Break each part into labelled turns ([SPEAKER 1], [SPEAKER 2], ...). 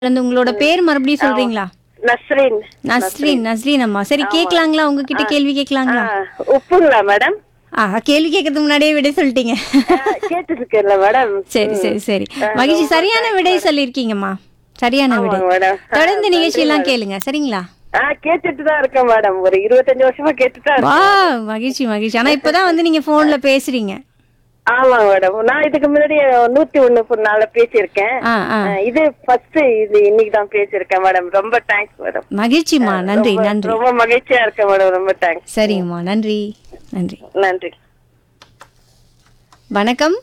[SPEAKER 1] அந்த உங்களோட பேர் மறுபடியும் சொல்றீங்களா
[SPEAKER 2] நஸ்ரீன்
[SPEAKER 1] நஸ்ரீன் நஸ்ரீன் அம்மா சரி கேட்கலாங்களா உங்ககிட்ட கேள்வி கேட்கலாங்களா
[SPEAKER 2] ஆ, உப்புங்களா மேடம்
[SPEAKER 1] ஆ கேள்வி கேட்கறதுக்கு முன்னாடியே விடை சொல்லிட்டீங்க
[SPEAKER 2] கேட்டுருக்கேன்ல மேடம்
[SPEAKER 1] சரி சரி சரி மகிழ்ச்சி சரியான விடை சொல்லியிருக்கீங்கம்மா சரியான விடை
[SPEAKER 2] ஆமாங்க மேடம்
[SPEAKER 1] தொடர்ந்து நிகழ்ச்சியெல்லாம் கேளுங்க சரிங்களா
[SPEAKER 2] ஆ கேட்டுட்டு தான் இருக்கேன் மேடம் ஒரு இருபத்தஞ்சு வருஷமா கேட்டுட்டு தான்
[SPEAKER 1] வா
[SPEAKER 2] இருக்கேன்
[SPEAKER 1] மகிழ்ச்சி மகிழ்ச்சி ஆனா இப்பதான் வந்து நீங்க போன்ல பேசுறீங்க
[SPEAKER 2] ஆமாங்க மேடம் நான் இதுக்கு முன்னாடி நூத்தி ஒண்ணு நாள்ல பேசியிருக்கேன்
[SPEAKER 1] ஆ ஆ
[SPEAKER 2] ஆ, இது ஃபர்ஸ்ட் இது இன்னைக்கு தான் பேசியிருக்கேன் மேடம் ரொம்ப தேங்க்ஸ் மேடம்
[SPEAKER 1] மகிழ்ச்சிம்மா நன்றி நன்றி
[SPEAKER 2] ரொம்ப மகிழ்ச்சியா இருக்கேன் மேடம் ரொம்ப தேங்க்ஸ்
[SPEAKER 1] சரிங்கம்மா நன்றி நன்றி
[SPEAKER 2] நன்றி
[SPEAKER 1] வணக்கம்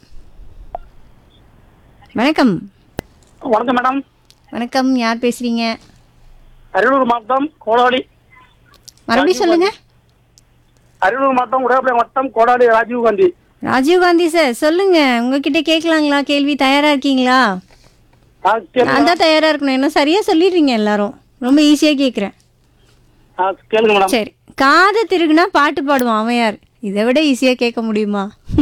[SPEAKER 1] வணக்கம்
[SPEAKER 3] வணக்கம் மேடம்
[SPEAKER 1] வணக்கம் யார் பேசுறீங்க
[SPEAKER 3] அரியலூர் மாவட்டம் கோடாடி
[SPEAKER 1] மறுபடியும் சொல்லுங்க
[SPEAKER 3] அரியலூர் மாவட்டம் உடையாப்பள்ளி மாவட்டம் கோடாடி ராஜீவ் காந்தி
[SPEAKER 1] ராஜீவ் காந்தி சார் சொல்லுங்க உங்ககிட்ட கேட்கலாங்களா கேள்வி தயாரா இருக்கீங்களா
[SPEAKER 3] ஆ, கேளுங்க
[SPEAKER 1] நான் தான் தயாரா இருக்கணும் என்ன சரியா சொல்லிடுறீங்க எல்லாரும் ரொம்ப ஈஸியா கேக்குறேன்
[SPEAKER 3] ஆ, கேளுங்க மேடம்
[SPEAKER 1] சரி காதை திருகுனா பாட்டு பாடுவான் அவன் யார் இதை விட ஈஸியா கேட்க முடியுமா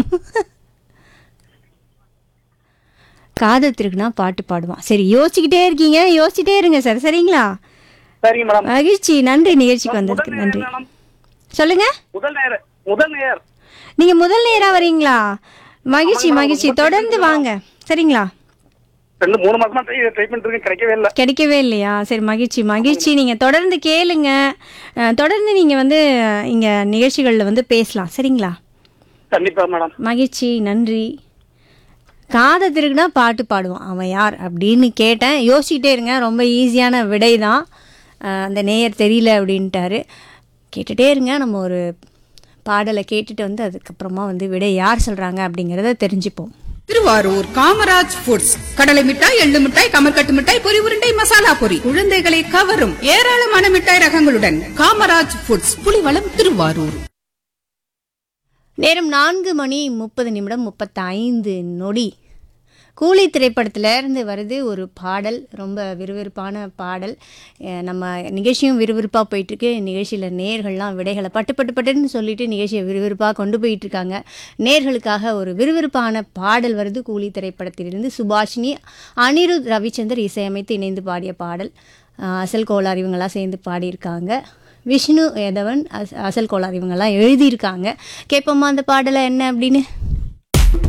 [SPEAKER 1] காதை திருகுனா பாட்டு பாடுவான் சரி யோசிச்சுக்கிட்டே இருக்கீங்க யோசிச்சுட்டே இருங்க சார் சரிங்களா
[SPEAKER 3] சரிங்க மேடம்
[SPEAKER 1] மகிழ்ச்சி நன்றி நிகழ்ச்சிக்கு
[SPEAKER 3] முதல்
[SPEAKER 1] வந்ததுக்கு
[SPEAKER 3] நேயர்
[SPEAKER 1] நன்றி
[SPEAKER 3] மேடம்
[SPEAKER 1] சொல்லுங்க
[SPEAKER 3] முதல் நேர் முதல் நேயர்
[SPEAKER 1] நீங்க முதல் நேரா வரீங்களா மகிழ்ச்சி மகிழ்ச்சி தொடர்ந்து வாங்க சரிங்களா
[SPEAKER 3] ரெண்டு மூணு மாசமா ட்ரை ட்ரை பண்ணிட்டு இருக்கேன் கிடைக்கவே இல்லை
[SPEAKER 1] கிடைக்கவே இல்லையா சரி மகிழ்ச்சி மகிழ்ச்சி நீங்க தொடர்ந்து கேளுங்க அஹ், தொடர்ந்து நீங்க வந்து அஹ், இங்க நிகழ்ச்சிகள்ல வந்து பேசலாம் சரிங்களா
[SPEAKER 3] கண்டிப்பா மேடம்
[SPEAKER 1] மகிழ்ச்சி நன்றி காதை திருகுனா பாட்டு பாடுவான் அவன் யார் அப்படின்னு கேட்டேன் யோசிச்சுட்டே இருங்க ரொம்ப ஈஸியான விடை தான் அஹ், அந்த நேயர் தெரியல அப்படின்ட்டாரு கேட்டுட்டே இருங்க நம்ம ஒரு பாடலை கேட்டுட்டு வந்து அதுக்கப்புறமா வந்து விடை யார் சொல்கிறாங்க அப்படிங்கிறத தெரிஞ்சுப்போம்
[SPEAKER 4] திருவாரூர் காமராஜ் ஃபுட்ஸ் கடலை மிட்டாய் எள்ளு மிட்டாய் கமர்கட்டு மிட்டாய் பொரி உருண்டை மசாலா பொரி குழந்தைகளை கவரும் ஏராளமான மிட்டாய் ரகங்களுடன் காமராஜ் ஃபுட்ஸ் புலிவளம் திருவாரூர்
[SPEAKER 1] நேரம் நான்கு மணி முப்பது நிமிடம் முப்பத்தைந்து நொடி கூலி திரைப்படத்துல இருந்து வருது ஒரு பாடல் ரொம்ப விறுவிறுப்பான பாடல் அஹ் நம்ம நிகழ்ச்சியும் விறுவிறுப்பாக போயிட்டுருக்கு நிகழ்ச்சியில் நேர்கள்லாம் விடைகளை பட்டு பட்டு பட்டுன்னு சொல்லிட்டு நிகழ்ச்சியை விறுவிறுப்பாக கொண்டு போயிட்டு இருக்காங்க நேர்களுக்காக ஒரு விறுவிறுப்பான பாடல் வருது கூலி திரைப்படத்திலிருந்து சுபாஷினி அனிருத் ரவிச்சந்தர் இசையமைத்து இணைந்து பாடிய பாடல் அஹ் அசல் கோளார் இவங்கெல்லாம் சேர்ந்து பாடியிருக்காங்க விஷ்ணு ஏதவன் அஸ் அசல் கோளார் இவங்கெல்லாம் எழுதியிருக்காங்க கேட்போமா அந்த பாடலை என்ன அப்படின்னு